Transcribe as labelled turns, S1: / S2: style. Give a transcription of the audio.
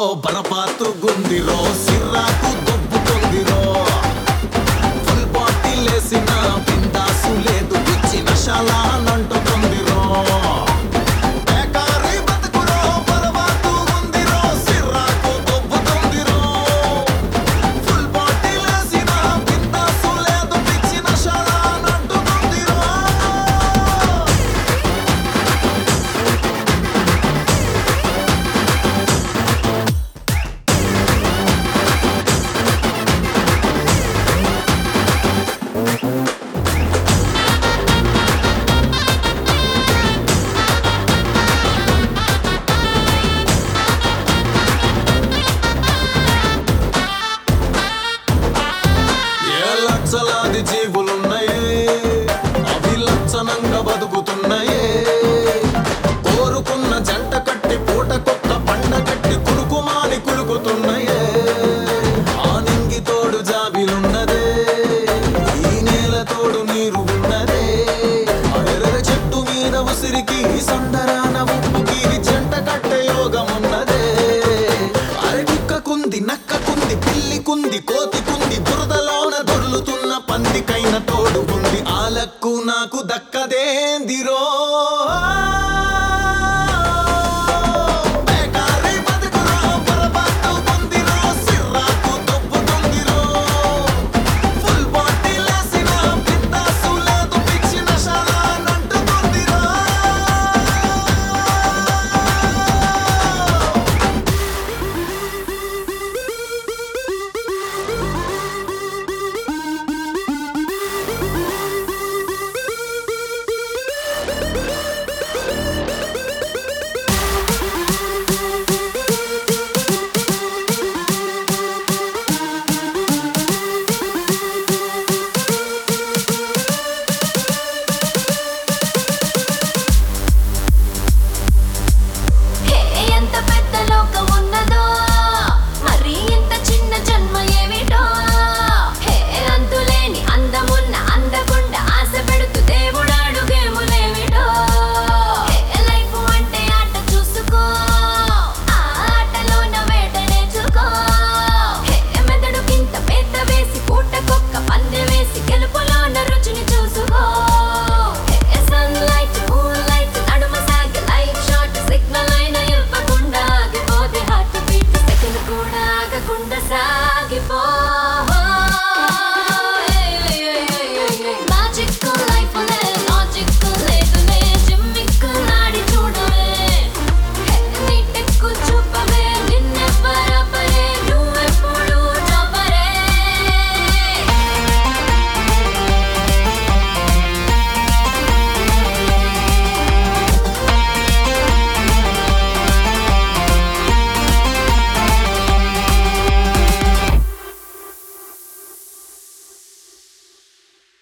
S1: బరపాతు గుందిరో సిర్రాకు దొబ్బుతుందిరో full bottle వేసిన బిందాసు లేదు పిచ్చి నశాలా నంటుతుందిరో బేకారీ బతుకులో బరపాతు గుందిరో సిర్రాకు దొబ్బుతుందిరో ఫుల్ బాటిల్ వేసిన బిందాసు లేదు పిచ్చి నశాలా నంటుతుందిరో ఏ లక్షలాది జీవులున్నాయే అవి లక్షణంగా బతుకుతున్నాయే కోరుకున్న జంట కట్టి పూట కుక్క పండ కట్టి కురుకుమాని కులుకుతున్నాయే ఆ నింగి తోడు జాబిలున్నదే ఈ నేల తోడు నీరు ఉన్నదే అరెరె చెట్టు మీద ఉసిరికి సందరాన ఉప్పుకి జంట కట్టే యోగమున్నదే అరే కుక్కకుంది నక్కకుంది పిల్లికుంది కోతికుంది బురదలోన దొర్లుతున్న పందికైన తోడు ఉంది ఆలక్కు నాకు దక్క